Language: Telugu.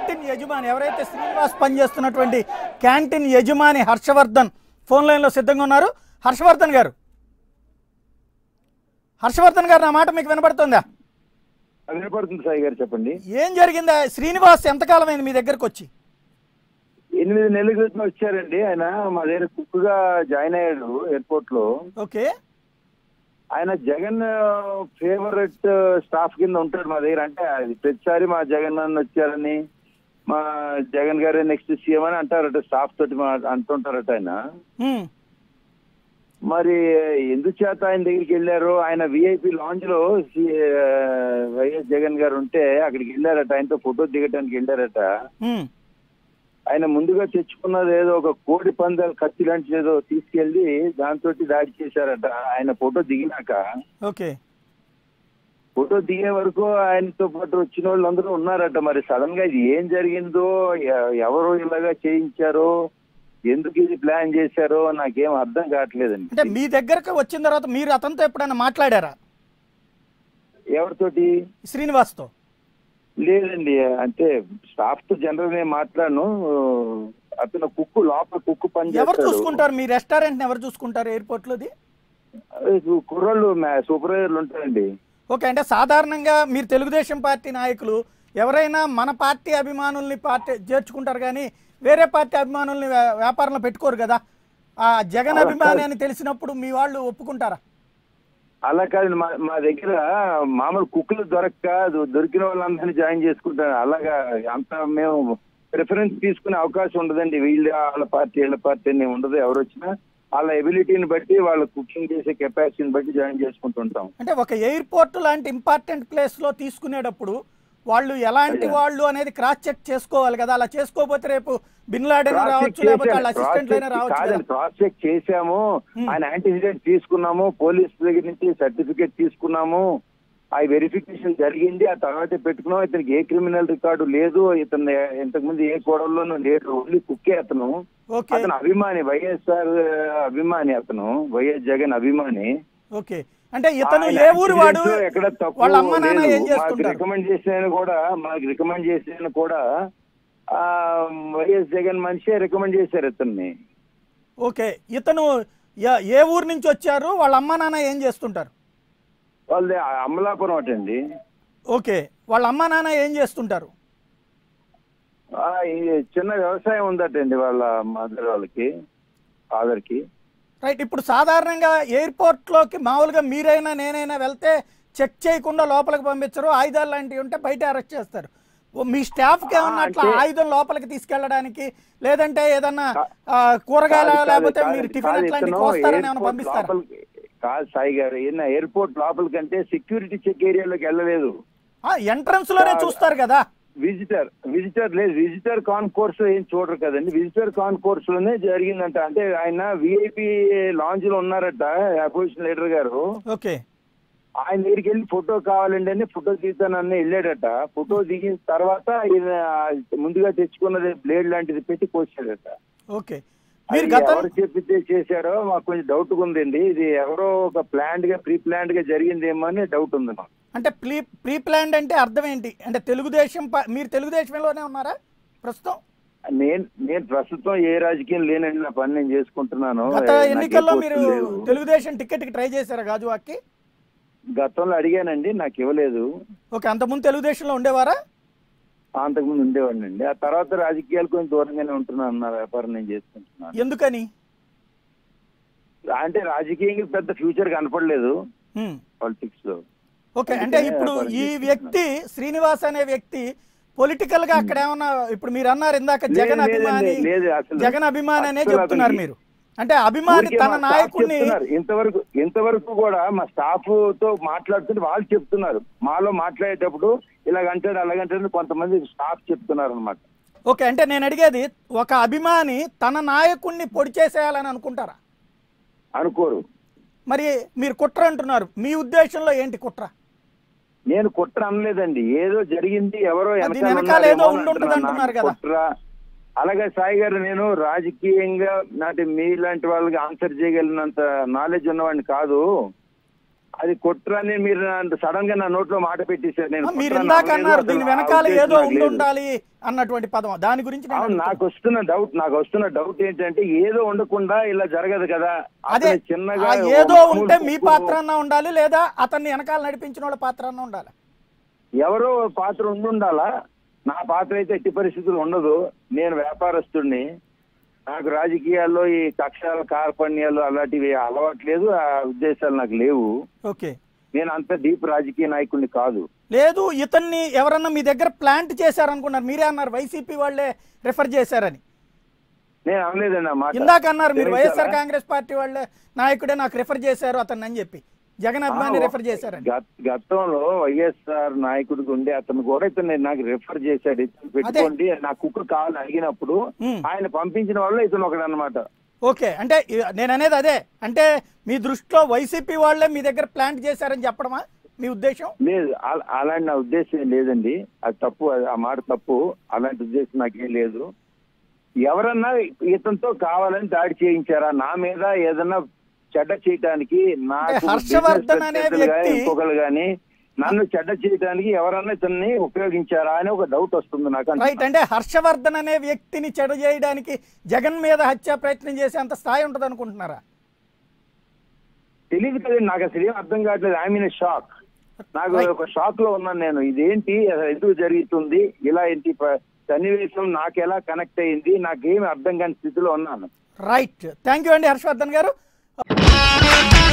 క్యాంటీన్ యజమాని ఎవరైతే శ్రీనివాస్ పనిచేస్తున్నటువంటి క్యాంటీన్ యజమాని హర్షవర్ధన్ ఫోన్ లైన్లో సిద్ధంగా ఉన్నారు హర్షవర్ధన్ గారు హర్షవర్ధన్ గారు నా మాట మీకు వినపడుతుందా వినపడుతుంది సాయి గారు చెప్పండి ఏం జరిగిందా శ్రీనివాస్ ఎంతకాలం అయింది మీ దగ్గరకు వచ్చి ఎనిమిది నెలల క్రితం వచ్చారండి ఆయన మా దగ్గర కుక్ గా జాయిన్ అయ్యాడు ఎయిర్పోర్ట్ లో ఓకే ఆయన జగన్ ఫేవరెట్ స్టాఫ్ కింద ఉంటాడు మా దగ్గర అంటే అది ప్రతిసారి మా జగన్ అన్న వచ్చారని మా జగన్ గారే నెక్స్ట్ సీఎం అని అంటారట స్టాఫ్ తోటి మా అంటుంటారట ఆయన హ్మ్. మరి ఎందుచేత ఆయన దగ్గరికి వెళ్ళారు ఆయన విఐపి లాంజ్ లో సి- ఆ, వైఎస్ జగన్ గారు ఉంటే అక్కడికి వెళ్ళారట ఆయనతో ఫోటో దిగటానికి వెళ్ళారట హ్మ్. ఆయన ముందుగా తెచ్చుకున్నది ఏదో ఒక కోడి పందాలు కత్తి లాంటిది ఏదో తీసుకెళ్లి దాంతో దాడి చేశారట ఆయన ఫోటో దిగినాక ఓకే ఫోటో దిగే వరకు ఆయనతో పాటు వచ్చిన వాళ్ళు అందరూ ఉన్నారట మరి సడన్ గా ఇది ఏం జరిగిందో ఎ- ఎవరు ఇలాగా చేయించారో ఎందుకు ఇది ప్లాన్ చేశారో నాకేం అర్థం కావట్లేదండి అంటే మీ దగ్గరకు వచ్చిన తర్వాత మీరు అతనితో ఎప్పుడైనా మాట్లాడారా ఎవరితోటి శ్రీనివాస్తో లేదండి అంటే స్టాఫ్ తో జనరల్ నేను మాట్లాడను అతను కుక్కు లోపల కుక్కు పని ఎవరు చేస్తాడు చూసుకుంటారు మీ రెస్టారెంట్ని ఎవరు చూసుకుంటారు ఎయిర్పోర్ట్లోది కుర్రోళ్ళు సూపర్వైజర్లు ఉంటారండి ఓకే అంటే సాధారణంగా మీరు తెలుగుదేశం పార్టీ నాయకులు ఎవరైనా మన పార్టీ అభిమానుల్ని పార్టీ చేర్చుకుంటారు కానీ వేరే పార్టీ అభిమానుల్ని వ్యా- వ్యాపారంలో పెట్టుకోరు కదా ఆ జగన్ అలా అభిమాని కాదు. అని తెలిసినప్పుడు మీ వాళ్ళు ఒప్పుకుంటారా అలా కాదు మా మా దగ్గర మామూలు కుక్కలు దొరక్క దొ- దొరికిన వాళ్ళందరినీ జాయిన్ చేసుకుంటారు అలాగా అంత మేము ప్రిఫరెన్స్ తీసుకునే అవకాశం ఉండదండి వీళ్ళ వాళ్ళ పార్టీ వీళ్ళ పార్టీ అని ఉండదు ఎవరు వచ్చినా వాళ్ళ ఎబిలిటీని బట్టి వాళ్ళ కుకింగ్ చేసే కెపాసిటీని బట్టి జాయిన్ చేసుకుంటుంటాం అంటే ఒక ఎయిర్పోర్ట్ లాంటి ఇంపార్టెంట్ ప్లేస్లో తీసుకునేటప్పుడు వాళ్ళు ఎలాంటి అదే. వాళ్ళు అనేది క్రాస్ చెక్ చేసుకోవాలి కదా అలా చేసుకోకపోతే రేపు బిన్ లాడెన్ Cross check రావచ్చు లేకపోతే వాళ్ళ చేశాను. అసిస్టెంట్ అయినా Cross check రావచ్చు కదా కాదండి క్రాస్ చెక్ చేశాము Hmm. ఆయన యాంటీసిడెంట్ తీసుకున్నాము పోలీస్ దగ్గర నుంచి సర్టిఫికేట్ తీసుకున్నాము ఆ వెరిఫికేషన్ జరిగింది ఆ తర్వాత పెట్టుకున్నాం ఇతనికి ఏ క్రిమినల్ రికార్డు లేదు ఇతను ఇంతకు ముందు ఏ గొడవల్లోనూ లేడు ఓన్లీ కుక్కే అతను ఓకే అతను అభిమాని వైఎస్ఆర్ అభిమాని అతను వైఎస్ జగన్ అభిమాని ఓకే అంటే ఇతను ఆయన ఏ ఊరు వాడు accident లో ఎక్కడ తప్పు వాళ్ళ అమ్మ నాన్న లేదు. ఏం మాకు చేస్తుంటారు రికమెండ్ చేసిన కూడా మాకు రికమెండ్ చేసిన కూడా ఆ వైఎస్ జగన్ మనిషే రికమెండ్ చేశారు ఇతన్ని ఓకే ఇతను ఏ- ఏ ఊరు నుంచి వచ్చారు వాళ్ళ అమ్మ నాన్న ఏం చేస్తుంటారు వాళ్ళది అమలాపురం అటండి ఓకే వాళ్ళ అమ్మ నాన్న ఏం చేస్తుంటారు ఆ, ఈ చిన్న వ్యవసాయం ఉందటండి వాళ్ళ మదర్ వాళ్ళకి ఫాదర్కి రైట్ ఇప్పుడు సాధారణంగా ఎయిర్పోర్ట్లోకి మామూలుగా మీరైనా నేనైనా వెళ్తే చెక్ చేయకుండా లోపలికి పంపించరు ఆయుధాలు లాంటివి ఉంటే బయట అరెస్ట్ చేస్తారు ఓ మీ స్టాఫ్కి ఏమన్నా అట్లా అంటే- ఆయుధం లోపలికి తీసుకెళ్ళడానికి లేదంటే ఏదన్నా ఆ, కూరగాయలు కాదు, కాదు, లేకపోతే కాదు, మీరు కాదు, టిఫిన్ అట్లాంటివి ఇతను కోస్తారని ఏమైనా ఎయిర్పోర్ట్ పంపిస్తారా లోపలికి- కాదు సాయి గారు ఈయన ఎయిర్పోర్ట్ లోపలికంటే సెక్యూరిటీ చెక్ ఏరియాలోకి వెళ్ళలేదు ఎంట్రన్స్ లోనే చూస్తారు కదా విజిటర్ విజిటర్ లేదు విజిటర్ కాన్కోర్స్ ఏం చూడరు కదండి విజిటర్ కాన్కోర్స్ లోనే జరిగిందంట అంటే ఆయన విఐపి లాంజ్ లో ఉన్నారట అపోజిషన్ లీడర్ గారు ఓకే ఆయన దగ్గరికి వెళ్ళి ఫోటో కావాలండి అని ఫోటో తీస్తానని వెళ్ళాడట ఫోటో దిగిన తర్వాత ఈయన ముందుగా తెచ్చుకున్నది బ్లేడ్ లాంటిది పెట్టి కోసాడట ఓకే మీరు అది గతం ఎవరు చెప్పితే చేశారో మాకు కొంచెం డౌట్ ఉందండి ఇది ఎవరో ఒక ప్లాంట్ గా ప్రీ ప్లాంట్ గా జరిగిందేమో అని డౌట్ ఉంది మాకు అంటే ప్రీ ప్రీ ప్లాన్డ్ అంటే అర్థం ఏంటి అంటే తెలుగుదేశం పా- మీరు తెలుగుదేశంలోనే ఉన్నారా ప్రస్తుతం నేను నేను ప్రస్తుతం ఏ రాజకీయం లేనండి నా పని నేను చేసుకుంటున్నాను గత నాకే ఎన్నికల్లో పోస్టులు మీరు లేవు. తెలుగుదేశం టికెట్కి ట్రై చేశారా గాజువాక్కి గతంలో అడిగానండి నాకు ఇవ్వలేదు ఓకే అంతకుముందు తెలుగుదేశంలో ఉండేవారా అంతకుముందు ఉండేవాడిని అండి ఆ తర్వాత రాజకీయాలు కొంచెం దూరంగానే ఉంటున్నాను నా వ్యాపారం నేను చేసుకుంటున్నాను ఎందుకని అంటే రాజకీయంగా పెద్ద ఫ్యూచర్ కనపడలేదు హ్మ్. పాలిటిక్స్ లో ఓకే అంటే అందుకనే ఇప్పుడు వ్యాపారం ఈ చేస్తున్నాను. వ్యక్తి శ్రీనివాస్ అనే వ్యక్తి పొలిటికల్ గా అక్కడ ఏమన్నా ఇప్పుడు మీరు అన్నారు ఇందాక లేదు, జగన్ లేదండి, అభిమాని లేదు అసలు జగన్ అభిమాని అనే అసలు చెప్తున్నారు అతనికి- మీరు అంటే అభిమాని ఊరికే తన మా స్టాఫ్ నాయకుడిని చెప్తున్నారు. ఇంతవరకు ఇంతవరకు కూడా మా స్టాఫ్ తో మాట్లాడుతుంటే వాళ్ళు చెప్తున్నారు మాలో మాట్లాడేటప్పుడు ఇలాగంటాడు అలాగంటాడు కొంతమంది స్టాఫ్ చెప్తున్నారు అనమాట ఓకే అంటే నేను అడిగేది ఒక అభిమాని తన నాయకుడిని పొడి చేసేయాలని అనుకుంటారా అనుకోరు మరి మీరు కుట్ర అంటున్నారు మీ ఉద్దేశంలో ఏంటి కుట్ర నేను కుట్ర అనలేదండి ఏదో జరిగింది ఎవరో అది వెనకాల వెనకాల ఏదో ఉన్నారేమో ఉండుంటది అంటున్నాను. అంటున్నారు కదా. కుట్ర అలాగే సాయి గారు నేను రాజకీయంగా నాటి మీలాంటి వాళ్ళకి ఆన్సర్ చేయగలిగినంత నాలెడ్జ్ ఉన్నవాడిని కాదు అది కుట్రని మీరు సడన్ గా నా నోట్లో మాట పెట్టేశారు నేను మీరు కుట్ర ఇందాక నమ్మలేదు, అన్నారు అసలు దీని ఆ వెనకాల ఉద్దేశం ఏదో నాకు ఉండి లేదు. ఉండాలి అన్నటువంటి పదం దాని గురించి నేను అవును నాకు వస్తున్న డౌట్ నాకు వస్తున్న డౌట్ ఏంటంటే ఏదో ఉండకుండా ఇలా జరగదు కదా అదే అతను చిన్నగా ఆ ఒక ఏదో మామూలు ఉంటే మీ కుక్కు- పాత్ర అన్నా ఉండాలి లేదా అతన్ని వెనకాల నడిపించిన వాళ్ళ పాత్ర అన్నా ఉండాలి ఎవరో పాత్ర ఉండాలా నా పాత్ర అయితే ఎట్టి పరిస్థితులు ఉండదు నేను వ్యాపారస్తుడిని నాకు రాజకీయాల్లో ఈ కక్షాలు కార్పణ్యాలు అలాంటివి అలవాట్లేదు ఆ ఉద్దేశాలు నాకు లేవు ఓకే నేను అంత డీప్ రాజకీయ నాయకుడిని కాదు లేదు ఇతన్ని ఎవరన్నా మీ దగ్గర ప్లాంట్ చేశారనుకున్నారు మీరే అన్నారు వైసీపీ వాళ్ళే రిఫర్ చేశారని నేను అనలేదండి ఆ మాట ఇందాక అన్నారు మీరు తెలియదా? వైఎస్ఆర్ కాంగ్రెస్ పార్టీ వాళ్ళే నాయకుడే నాకు రిఫర్ చేశారు అతన్ని అని చెప్పి జగన్ అభిమాని ఆ, రిఫర్ చేశారని గత- గతంలో వైఎస్ఆర్ నాయకుడికి ఉండే అతను కూడా ఇతను నాకు రిఫర్ చేశాడు ఇతను పెట్టుకోండి నా కుక్క కావాలని అడిగినప్పుడు ఉమ్. ఆయన పంపించిన వాళ్ళు ఇతను ఒకడు అనమాట ఓకే అంటే ఇ- నేను అనేది అదే అంటే మీ దృష్టిలో వైసీపీ వాళ్ళే మీ దగ్గర ప్లాంట్ చేశారని చెప్పడమా మీ ఉద్దేశం లేదు అల- అలాంటి నా ఉద్దేశం లేదండి అది తప్పు అది ఆ మాట తప్పు అలాంటి ఉద్దేశం నాకేం లేదు ఎవరన్నా ఇతనితో కావాలని దాడి చేయించారా నా మీద ఏదన్నా చెడ్డ చేయటానికి నాకు అంటే హర్షవర్ధన్ అనే business ప్రత్యర్థులు గానీ, వ్యక్తి- ఇంకొకరు గాని నన్ను చెడ్డ చేయటానికి ఎవరన్నా ఇతన్ని ఉపయోగించారా అని ఒక డౌట్ వస్తుంది నాకు అంటున్నా. రైట్ అంటే హర్షవర్ధన్ అనే వ్యక్తిని చెడు చేయడానికి జగన్ మీద హత్యా ప్రయత్నం చేసేంత స్థాయి ఉంటుంది అనుకుంటున్నారా తెలియదు కదండి నాకు అసలు ఏం అర్థం కావట్లేదు ఐ మీన్ షాక్ నాకు Right. ఒక షాక్ లో ఉన్నాను నేను ఇదేంటి అసలు ఎందుకు జరుగుతుంది ఇలా ఏంటి ప- సన్నివేశం నాకు ఎలా కనెక్ట్ అయింది నాకేమి అర్థం కాని స్థితిలో ఉన్నాను రైట్ థ్యాంక్ యూ అండి హర్షవర్ధన్ గారు